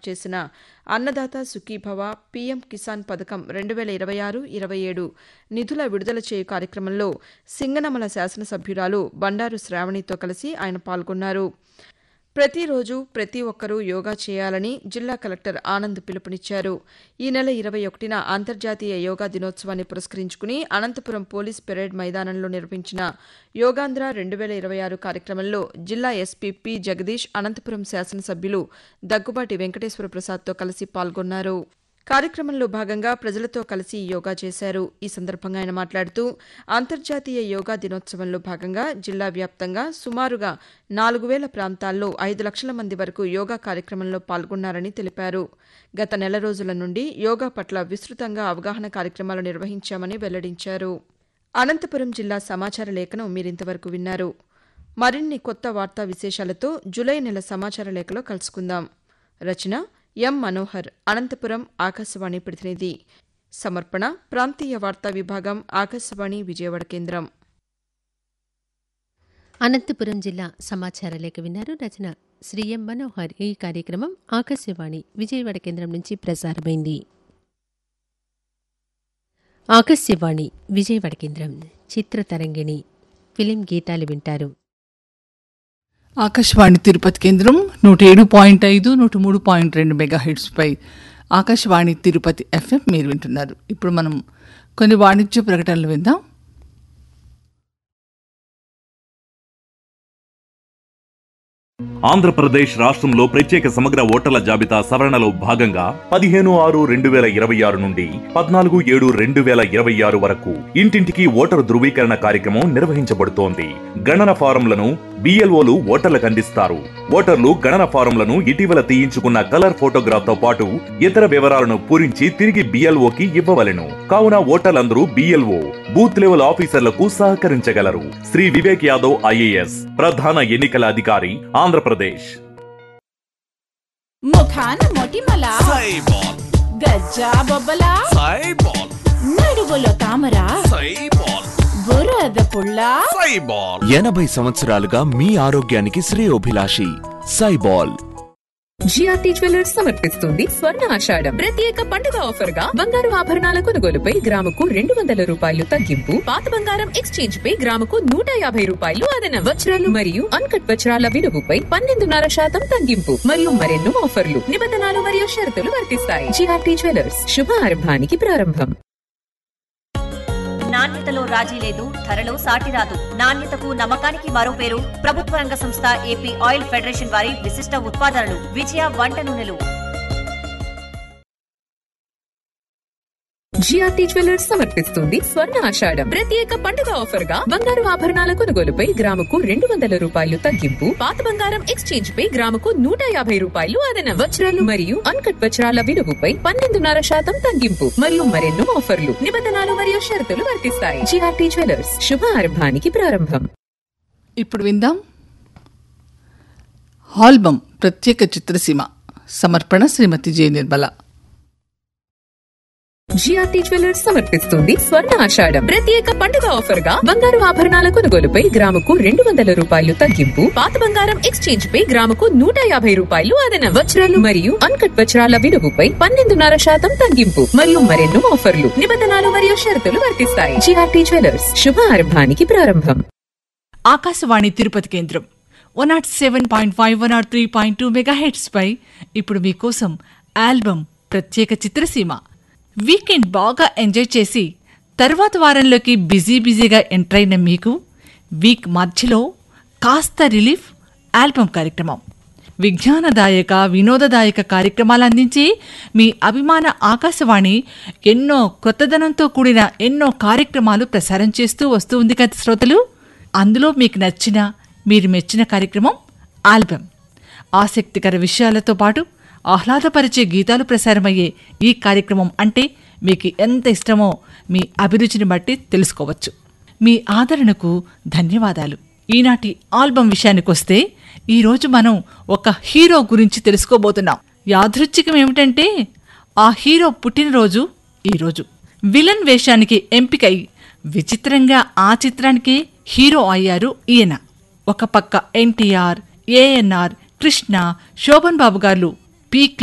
చేసిన అన్నదాత సుఖీభవ పీఎం కిసాన్ పథకం రెండు వేల ఇరవై ఆరు ఇరవై ఏడు నిధుల విడుదల చేయు కార్యక్రమంలో సింగనమల శాసనసభ్యురాలు బండారు శ్రావణితో కలిసి ఆయన పాల్గొన్నారు ప్రతిరోజు ప్రతి ఒక్కరూ యోగా చేయాలని జిల్లా కలెక్టర్ ఆనంద్ పిలుపునిచ్చారు ఈ నెల ఇరవై ఒకటిన అంతర్జాతీయ యోగా దినోత్సవాన్ని పురస్కరించుకుని అనంతపురం పోలీస్ పెరేడ్ మైదానంలో నిర్వహించిన యోగాంధ్ర రెండు వేల ఇరవై ఆరు కార్యక్రమంలో జిల్లా ఎస్పీ పి జగదీష్ అనంతపురం శాసనసభ్యులు దగ్గుబాటి వెంకటేశ్వర ప్రసాద్తో కలిసి పాల్గొన్నారు కార్యక్రమంలో భాగంగా ప్రజలతో కలిసి యోగా చేశారు ఈ సందర్భంగా ఆయన మాట్లాడుతూ అంతర్జాతీయ యోగా దినోత్సవంలో భాగంగా జిల్లా వ్యాప్తంగా సుమారుగా నాలుగు వేల ప్రాంతాల్లో ఐదు లక్షల మంది వరకు యోగా కార్యక్రమంలో పాల్గొన్నారని తెలిపారు గత నెల రోజుల నుండి యోగా పట్ల విస్తృతంగా అవగాహన కార్యక్రమాలు నిర్వహించామని వెల్లడించారు అనంతపురం జిల్లా సమాచార లేఖను మీరింతవరకు విన్నారు మరిన్ని కొత్త వార్తా విశేషాలతో జులై నెల సమాచార లేఖలో కలుసుకుందాం రచన ఎం మనోహర్ అనంతపురం ఆకాశవాణి ప్రతినిధి సమర్పణ ప్రాంతీయ వార్తా విభాగం ఆకాశవాణి విజయవాడ కేంద్రం అనంతపురం జిల్లా సమాచార లేఖ విన్నారు రచన శ్రీ ఎం మనోహర్ ఈ కార్యక్రమం ఆకాశవాణి విజయవాడ కేంద్రం నుంచి ప్రసారమైంది ఆకాశవాణి విజయవాడ కేంద్రం చిత్రతరంగిణి ఫిలిం గీతాలు వింటారు ఆకాశవాణి తిరుపతి కేంద్రం నూట ఏడు పాయింట్ ఐదు నూట మూడు పాయింట్ రెండు మెగా పై ఆకాశవాణి తిరుపతి ఎఫ్ఎం మీరు వింటున్నారు ఇప్పుడు మనం కొన్ని వాణిజ్య ప్రకటనలు విందాం ఆంధ్రప్రదేశ్ రాష్ట్రంలో ప్రత్యేక సమగ్ర ఓటర్ల జాబితా సవరణలో భాగంగా పదిహేను ఆరు రెండు వేల ఇరవై ఆరు నుండి పద్నాలుగు ఏడు రెండు వేల ఇరవై ఆరు వరకు ఇంటింటికి ఓటరు ధృవీకరణ కార్యక్రమం నిర్వహించబడుతోంది గణన ఫారంలను బిఎల్ఓలు ఓటర్లకు అందిస్తారు ఓటర్లు గణన ఫారంలను ఇటీవల తీయించుకున్న కలర్ ఫోటోగ్రాఫ్ తో పాటు ఇతర వివరాలను పూరించి తిరిగి బిఎల్ఓకి ఇవ్వవలెను కావున ఓటర్లందరూ బిఎల్ఓ బూత్ లెవెల్ ఆఫీసర్లకు సహకరించగలరు శ్రీ వివేక్ యాదవ్ ఐఏఎస్ ప్రధాన ఎన్నికల అధికారి ఆంధ్రప్రదేశ్ ముఖాన మొటిమల సైబాల్ గజ్జా బొబ్బల సైబాల్ నడువులో తామర సైబాల్ బురద పుల్ల సైబాల్ ఎనభై సంవత్సరాలుగా మీ ఆరోగ్యానికి శ్రేయోభిలాషి సైబాల్ జిఆర్టీ జ్యువెలర్స్ సమర్పిస్తుంది స్వర్ణ ఆషాఢం ప్రత్యేక పండుగ ఆఫర్ గా బంగారు ఆభరణాల కొనుగోలుపై గ్రాముకు రెండు వందల రూపాయలు తగ్గింపు పాత బంగారం ఎక్స్చేంజ్ పై గ్రాముకు నూట యాభై రూపాయలు అదనం వజ్రాలు మరియు అన్కట్ వజ్రాల విలువపై పన్నెండున్నర శాతం తగ్గింపు మరియు మరెన్నో ఆఫర్లు నిబంధనలు మరియు షరతులు వర్తిస్తాయి జిఆర్టీ జ్యువెలర్స్ శుభ ఆరంభానికి ప్రారంభం నాణ్యతలో రాజీ లేదు ధరలో సాటి రాదు నాణ్యతకు నమ్మకానికి మరో పేరు ప్రభుత్వ రంగ సంస్థ ఏపీ ఆయిల్ ఫెడరేషన్ వారి విశిష్ట ఉత్పాదనలు విజయ వంట నూనెలు జిఆర్టీ జ్యువెలర్స్ సమర్పిస్తుంది స్వర్ణ ఆషాఢం ప్రత్యేక పండుగ ఆఫర్ గా బంగారు ఆభరణాల కొనుగోలుపై గ్రాముకు రెండు వందల రూపాయలు తగ్గింపు పాత బంగారం ఎక్స్చేంజ్ పై గ్రాముకు నూట యాభై రూపాయలు అదనం వజ్రాలు మరియు అన్కట్ వజ్రాల విలువపై పన్నెండున్నర శాతం తగ్గింపు మరియు మరెన్నో ఆఫర్లు నిబంధనలు మరియు షరతులు వర్తిస్తాయి జిఆర్టీ జ్యువెలర్స్ శుభ ఆరంభానికి ప్రారంభం ఇప్పుడు విందాం హాల్బమ్ ప్రత్యేక చిత్రసీమ సమర్పణ Shrimati J Nirmala GRT jewellers సమర్పిస్తుంది స్వర్ణ ఆషాఢం ప్రత్యేక పండుగ ఆఫర్ గా బంగారు ఆభరణాల కొనుగోలుపై గ్రాముకు రెండు వందల రూపాయలు తగ్గింపు పాత బంగారం ఎక్స్చేంజ్ పై గ్రాముకు నూట యాభై రూపాయలు అదనం వజ్రాలు మరియు అన్కట్ వజ్రాల విలువపై పన్నెండున్నర శాతం తగ్గింపు మరియు మరెన్నో ఆఫర్లు నిబంధనలు మరియు షరతులు వర్తిస్తాయి జిఆర్టీ జ్యువెలర్స్ శుభ ఆరంభానికి ప్రారంభం ఆకాశవాణి తిరుపతి కేంద్రం one naught seven point five one naught three point two mega పై ఇప్పుడు మీకోసం ఆల్బమ్ ప్రత్యేక చిత్రసీమ వీకెండ్ బాగా ఎంజాయ్ చేసి తర్వాత వారంలోకి బిజీ బిజీగా ఎంటర్ అయిన మీకు వీక్ మధ్యలో కాస్త రిలీఫ్ ఆల్బమ్ కార్యక్రమం విజ్ఞానదాయక వినోదదాయక కార్యక్రమాలు అందించి మీ అభిమాన ఆకాశవాణి ఎన్నో కొత్తదనంతో కూడిన ఎన్నో కార్యక్రమాలు ప్రసారం చేస్తూ వస్తూ ఉంది కదా శ్రోతలు అందులో మీకు నచ్చిన మీరు మెచ్చిన కార్యక్రమం ఆల్బమ్ ఆసక్తికర విషయాలతో పాటు ఆహ్లాదపరిచే గీతాలు ప్రసారమయ్యే ఈ కార్యక్రమం అంటే మీకు ఎంత ఇష్టమో మీ అభిరుచిని బట్టి తెలుసుకోవచ్చు మీ ఆదరణకు ధన్యవాదాలు ఈనాటి ఆల్బమ్ విషయానికొస్తే ఈరోజు మనం ఒక హీరో గురించి తెలుసుకోబోతున్నాం యాదృచ్ఛికం ఏమిటంటే ఆ హీరో పుట్టినరోజు ఈరోజు విలన్ వేషానికి ఎంపికై విచిత్రంగా ఆ చిత్రానికే హీరో అయ్యారు ఈయన ఒక పక్క ఎన్టీఆర్ ఏఎన్ఆర్ కృష్ణ శోభన్ బాబు గారు పీక్